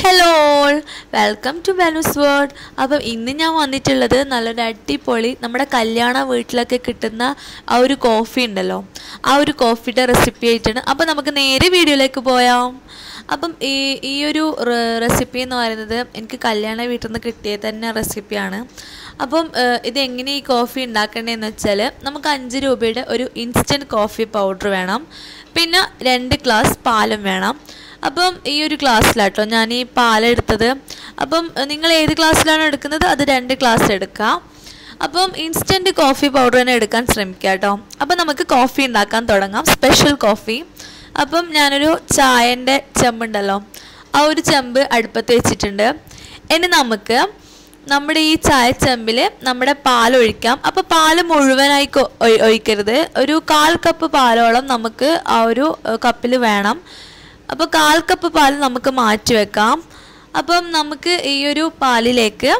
hello all welcome to Banu's world അപ്പം ഇന്ന് ഞാൻ വന്നിട്ടുള്ളത് നല്ലൊരു അടിപൊളി നമ്മുടെ കല്യാണ വീട്ടിലൊക്കെ കിട്ടുന്ന ആ ഒരു കോഫി ഉണ്ടല്ലോ ആ ഒരു കോഫിയുടെ റെസിപ്പി ആയിട്ടാണ് അപ്പം നമുക്ക് നേരെ വീഡിയോയിലേക്ക് പോയാം അപ്പം ഈ ഈ ഒരു റെസിപ്പി എന്ന് പറയുന്നത് എനിക്ക് കല്യാണ വീട്ടിൽ നിന്ന് കിട്ടിയ തന്നെ റെസിപ്പിയാണ് അപ്പം ഏഹ്, ഇതെങ്ങനെ ഈ കോഫി ഉണ്ടാക്കേണ്ടതെന്ന് വെച്ചാൽ നമുക്ക് അഞ്ച് രൂപയുടെ ഒരു ഇൻസ്റ്റൻറ്റ് കോഫി പൗഡർ വേണം പിന്നെ രണ്ട് ഗ്ലാസ് പാലും വേണം അപ്പം ഈ ഒരു ഗ്ലാസ്സിലാട്ടോ ഞാൻ ഈ പാലെടുത്തത് അപ്പം ഏഹ്, നിങ്ങൾ ഏത് ഗ്ലാസ്സിലാണോ എടുക്കുന്നത് അത് രണ്ട് ഗ്ലാസ് എടുക്കാം അപ്പം ഇൻസ്റ്റൻറ്റ് കോഫി പൗഡർ തന്നെ എടുക്കാൻ ശ്രമിക്കുക കേട്ടോ അപ്പം നമുക്ക് കോഫി ഉണ്ടാക്കാൻ തുടങ്ങാം സ്പെഷ്യൽ കോഫി അപ്പം ഞാനൊരു ചായൻ്റെ ചെമ്പുണ്ടല്ലോ ആ ഒരു ചെമ്പ് അടുപ്പത്ത് വെച്ചിട്ടുണ്ട് ഇനി നമുക്ക് നമ്മുടെ ഈ ചായ ചെമ്പിൽ നമ്മുടെ പാൽ ഒഴിക്കാം അപ്പോൾ പാല് മുഴുവനായി കൊ- ഒഴി- ഒഴിക്കരുത് ഒരു കാൽ കപ്പ് പാലോളം നമുക്ക് ആ ഒരു കപ്പിൽ വേണം അപ്പോൾ കാൽ കപ്പ് പാൽ നമുക്ക് മാറ്റി വെക്കാം അപ്പം നമുക്ക് ഈ ഒരു പാലിലേക്ക്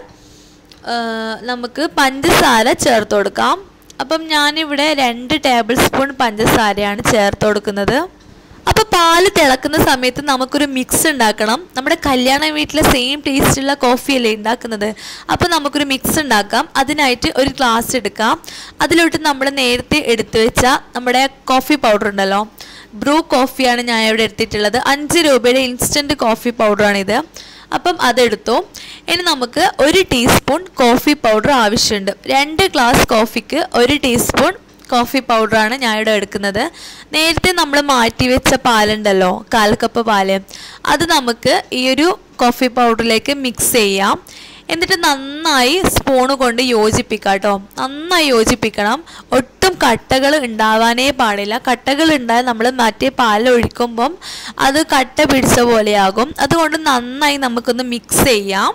ആ, നമുക്ക് പഞ്ചസാര ചേർത്ത് കൊടുക്കാം അപ്പം ഞാനിവിടെ രണ്ട് ടേബിൾ സ്പൂൺ പഞ്ചസാരയാണ് ചേർത്ത് കൊടുക്കുന്നത് അപ്പോൾ പാല് തിളക്കുന്ന സമയത്ത് നമുക്കൊരു മിക്സ് ഉണ്ടാക്കണം നമ്മുടെ കല്യാണ വീട്ടിലെ സെയിം ടേസ്റ്റുള്ള കോഫി അല്ലേ ഉണ്ടാക്കുന്നത് അപ്പോൾ നമുക്കൊരു മിക്സ് ഉണ്ടാക്കാം അതിനായിട്ട് ഒരു ഗ്ലാസ് എടുക്കാം അതിലോട്ട് നമ്മൾ നേരത്തെ എടുത്തു വെച്ച നമ്മുടെ കോഫി പൗഡർ ഉണ്ടല്ലോ ബ്രൂ കോഫിയാണ് ഞാൻ ഇവിടെ എടുത്തിട്ടുള്ളത് അഞ്ച് രൂപയുടെ ഇൻസ്റ്റൻറ്റ് കോഫി പൗഡറാണിത് അപ്പം അതെടുത്തു ഇനി നമുക്ക് ഒരു ടീസ്പൂൺ കോഫി പൗഡർ ആവശ്യമുണ്ട് രണ്ട് ഗ്ലാസ് കോഫിക്ക് ഒരു ടീസ്പൂൺ കോഫി പൗഡറാണ് ഞാൻ ഇവിടെ എടുക്കുന്നത് നേരത്തെ നമ്മൾ മാറ്റി വെച്ച പാലുണ്ടല്ലോ കാൽ കപ്പ് പാല് അത് നമുക്ക് ഈ ഒരു കോഫി പൗഡറിലേക്ക് മിക്സ് ചെയ്യാം എന്നിട്ട് നന്നായി സ്പൂണ് കൊണ്ട് യോജിപ്പിക്കാം കേട്ടോ നന്നായി യോജിപ്പിക്കണം ഒട്ടും കട്ടകൾ ഉണ്ടാവാനേ പാടില്ല കട്ടകൾ ഉണ്ടായാൽ നമ്മൾ മറ്റേ പാൽ ഒഴിക്കുമ്പം അത് കട്ട പിടിച്ച പോലെയാകും അതുകൊണ്ട് നന്നായി നമുക്കൊന്ന് മിക്സ് ചെയ്യാം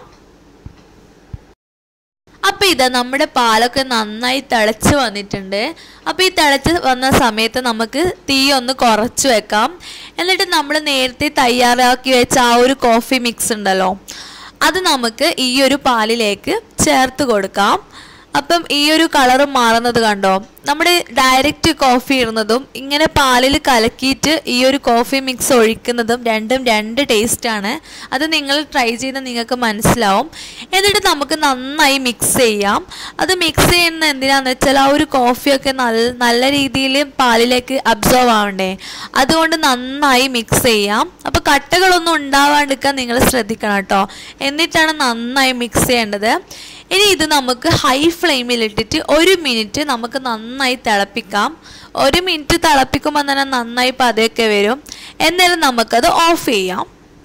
അപ്പൊ ഇതാ നമ്മുടെ പാലൊക്കെ നന്നായി തിളച്ച് വന്നിട്ടുണ്ട് അപ്പൊ ഈ തിളച്ച് വന്ന സമയത്ത് നമുക്ക് തീ ഒന്ന് കുറച്ച് വെക്കാം എന്നിട്ട് നമ്മൾ നേരത്തെ തയ്യാറാക്കി വെച്ച ആ ഒരു കോഫി മിക്സ് ഉണ്ടല്ലോ അത് നമുക്ക് ഈ ഒരു പാലിലേക്ക് ചേർത്ത് കൊടുക്കാം അപ്പം ഈ ഒരു കളറ് മാറുന്നത് കണ്ടോ നമ്മുടെ ഡയറക്റ്റ് കോഫി ഇടുന്നതും ഇങ്ങനെ പാലിൽ കലക്കിയിട്ട് ഈ ഒരു കോഫി മിക്സ് ഒഴിക്കുന്നതും രണ്ടും രണ്ട് ടേസ്റ്റാണ് അത് നിങ്ങൾ ട്രൈ ചെയ്ത് നിങ്ങൾക്ക് മനസ്സിലാവും എന്നിട്ട് നമുക്ക് നന്നായി മിക്സ് ചെയ്യാം അത് മിക്സ് ചെയ്യുന്ന എന്തിനാന്ന് വെച്ചാൽ ആ ഒരു കോഫിയൊക്കെ നല്ല നല്ല രീതിയിൽ പാലിലേക്ക് അബ്സോർവ് ആവണ്ടേ അതുകൊണ്ട് നന്നായി മിക്സ് ചെയ്യാം അപ്പോൾ കട്ടകളൊന്നും ഉണ്ടാവാണ്ടിരിക്കാൻ നിങ്ങൾ ശ്രദ്ധിക്കണം കേട്ടോ എന്നിട്ടാണ് നന്നായി മിക്സ് ചെയ്യേണ്ടത് ഇനി ഇത് നമുക്ക് ഹൈ ഫ്ലെയിമിൽ ഇട്ടിട്ട് ഒരു മിനിറ്റ് നമുക്ക് നന്നായി തിളപ്പിക്കാം ഒരു മിനിറ്റ് തിളപ്പിക്കുമ്പോൾ തന്നെ നന്നായി പതയൊക്കെ വരും എന്നാലും നമുക്കത് ഓഫ് ചെയ്യാം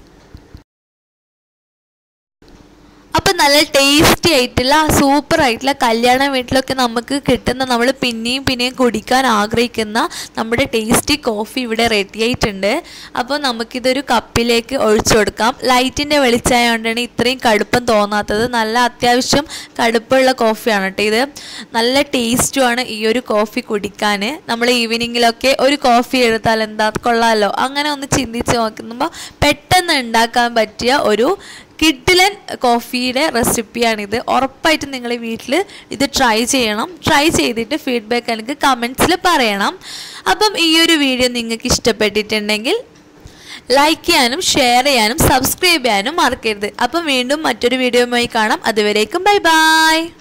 അപ്പം നല്ല ടേസ്റ്റി ആയിട്ടുള്ള സൂപ്പർ ആയിട്ടുള്ള കല്യാണ വീട്ടിലൊക്കെ നമുക്ക് കിട്ടുന്ന നമ്മൾ പിന്നെയും പിന്നെയും കുടിക്കാൻ ആഗ്രഹിക്കുന്ന നമ്മുടെ ടേസ്റ്റി കോഫി ഇവിടെ റെഡി ആയിട്ടുണ്ട് അപ്പോൾ നമുക്കിതൊരു കപ്പിലേക്ക് ഒഴിച്ചു കൊടുക്കാം ലൈറ്റിൻ്റെ വെളിച്ചമായതുകൊണ്ടാണ് ഇത്രയും കടുപ്പം തോന്നാത്തത് നല്ല അത്യാവശ്യം കടുപ്പുള്ള കോഫിയാണ് കേട്ടോ ഇത് നല്ല ടേസ്റ്റുമാണ് ഈ ഒരു കോഫി കുടിക്കാൻ നമ്മൾ ഈവനിങ്ങിലൊക്കെ ഒരു കോഫി എടുത്താൽ എന്താ കൊള്ളാമല്ലോ അങ്ങനെ ഒന്ന് ചിന്തിച്ച് നോക്കുമ്പോൾ പെട്ടെന്ന് ഉണ്ടാക്കാൻ പറ്റിയ ഒരു കിഡിലൻ കോഫിയുടെ റെസിപ്പിയാണിത് ഉറപ്പായിട്ടും നിങ്ങൾ വീട്ടിൽ ഇത് ട്രൈ ചെയ്യണം ട്രൈ ചെയ്തിട്ട് ഫീഡ്ബാക്ക് എനിക്ക് കമൻസിൽ പറയണം അപ്പം ഈ ഒരു വീഡിയോ നിങ്ങൾക്ക് ഇഷ്ടപ്പെട്ടിട്ടുണ്ടെങ്കിൽ ലൈക്ക് ചെയ്യാനും ഷെയർ ചെയ്യാനും സബ്സ്ക്രൈബ് ചെയ്യാനും മറക്കരുത് അപ്പം വീണ്ടും മറ്റൊരു വീഡിയോയുമായി കാണാം അതുവരേക്കും ബൈ ബൈ